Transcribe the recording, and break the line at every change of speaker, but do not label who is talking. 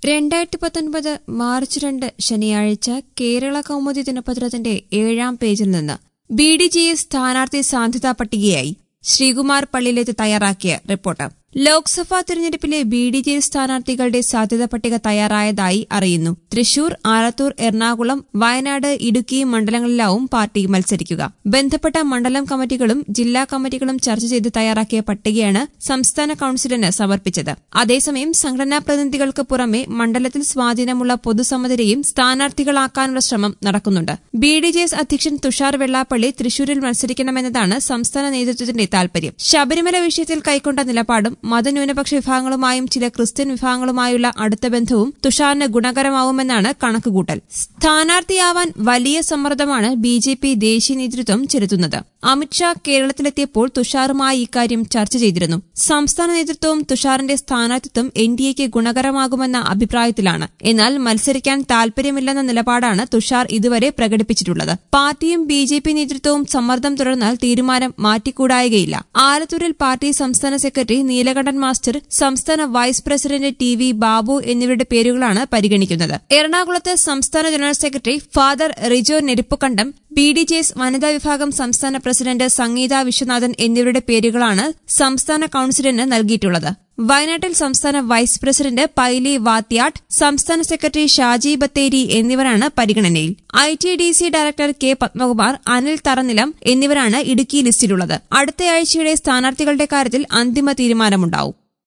രണ്ടായിരത്തി പത്തൊൻപത് മാർച്ച് രണ്ട് ശനിയാഴ്ച കേരള കൗമുദി ദിനപത്രത്തിന്റെ ഏഴാം പേജിൽ നിന്ന് ബി ഡി ജി എസ് സ്ഥാനാർത്ഥി സാധ്യതാ പട്ടികയായി ശ്രീകുമാർ പള്ളിയിലേത്ത് തയ്യാറാക്കിയ റിപ്പോർട്ട് ലോക്സഭാ തെരഞ്ഞെടുപ്പിലെ ബി ഡി ജെ സ്ഥാനാർത്ഥികളുടെ സാധ്യതാ പട്ടിക തയ്യാറായതായി അറിയുന്നു തൃശൂർ ആലത്തൂർ എറണാകുളം വയനാട് ഇടുക്കി മണ്ഡലങ്ങളിലാവും പാർട്ടി മത്സരിക്കുക ബന്ധപ്പെട്ട മണ്ഡലം കമ്മിറ്റികളും ജില്ലാ കമ്മിറ്റികളും ചർച്ച ചെയ്ത് തയ്യാറാക്കിയ പട്ടികയാണ് സംസ്ഥാന കൌൺസിലിന് സമർപ്പിച്ചത് അതേസമയം സംഘടനാ പ്രതിനിധികൾക്ക് പുറമെ മണ്ഡലത്തിൽ സ്വാധീനമുള്ള പൊതുസമിതിരെയും സ്ഥാനാർത്ഥികളാക്കാനുള്ള ശ്രമം നടക്കുന്നുണ്ട് ബി ഡി ജെ എസ് അധ്യക്ഷൻ തുഷാർ വെള്ളാപ്പള്ളി തൃശൂരിൽ മത്സരിക്കണമെന്നതാണ് സംസ്ഥാന നേതൃത്വത്തിന്റെ താൽപര്യം ശബരിമല വിഷയത്തിൽ കൈക്കൊണ്ട നിലപാടും മതന്യൂനപക്ഷ വിഭാഗങ്ങളുമായും ചില ക്രിസ്ത്യൻ വിഭാഗങ്ങളുമായുള്ള അടുത്ത ബന്ധവും തുഷാറിന് ഗുണകരമാവുമെന്നാണ് കണക്കുകൂട്ടൽ സ്ഥാനാർത്ഥിയാവാൻ വലിയ സമ്മർദ്ദമാണ് ബി ജെ പി ദേശീയ നേതൃത്വം ചെലുത്തുന്നത് അമിത്ഷാ കേരളത്തിലെത്തിയപ്പോൾ തുഷാറുമായി ഇക്കാര്യം ചർച്ച ചെയ്തിരുന്നു സംസ്ഥാന നേതൃത്വവും തുഷാറിന്റെ സ്ഥാനാർത്ഥിത്വം എൻ ഡി എക്ക് ഗുണകരമാകുമെന്ന അഭിപ്രായത്തിലാണ് എന്നാൽ മത്സരിക്കാൻ താൽപര്യമില്ലെന്ന നിലപാടാണ് തുഷാർ ഇതുവരെ പ്രകടിപ്പിച്ചിട്ടുള്ളത് പാർട്ടിയും ബി ജെ പി നേതൃത്വവും സമ്മർദ്ദം തുടർന്നാൽ തീരുമാനം മാറ്റിക്കൂടായുകയില്ല ആലത്തൂരിൽ പാർട്ടി സംസ്ഥാന സെക്രട്ടറി നീലകണ്ഠൻ മാസ്റ്റർ സംസ്ഥാന vice president T V Babu എന്നിവരുടെ പേരുകളാണ് പരിഗണിക്കുന്നത് എറണാകുളത്ത് സംസ്ഥാന general secretary father Rijo Neruppukandam B D J S വനിതാ വിഭാഗം സംസ്ഥാന പ്രസിഡന്റ് സംഗീത വിശ്വനാഥൻ എന്നിവരുടെ പേരുകളാണ് സംസ്ഥാന കൌൺസിലിന് നൽകിയിട്ടുള്ളത് വയനാട്ടിൽ സംസ്ഥാന വൈസ് പ്രസിഡന്റ് പൈലി വാത്യാട്ട് സംസ്ഥാന സെക്രട്ടറി ഷാജി ബത്തേരി എന്നിവരാണ് പരിഗണനയിൽ I T D C director K Padmakumar Anil Tharanilam എന്നിവരാണ് ഇടുക്കി ലിസ്റ്റിലുള്ളത് അടുത്തയാഴ്ചയുടെ സ്ഥാനാർത്ഥികളുടെ കാര്യത്തിൽ അന്തിമ തീരുമാനമുണ്ടാവും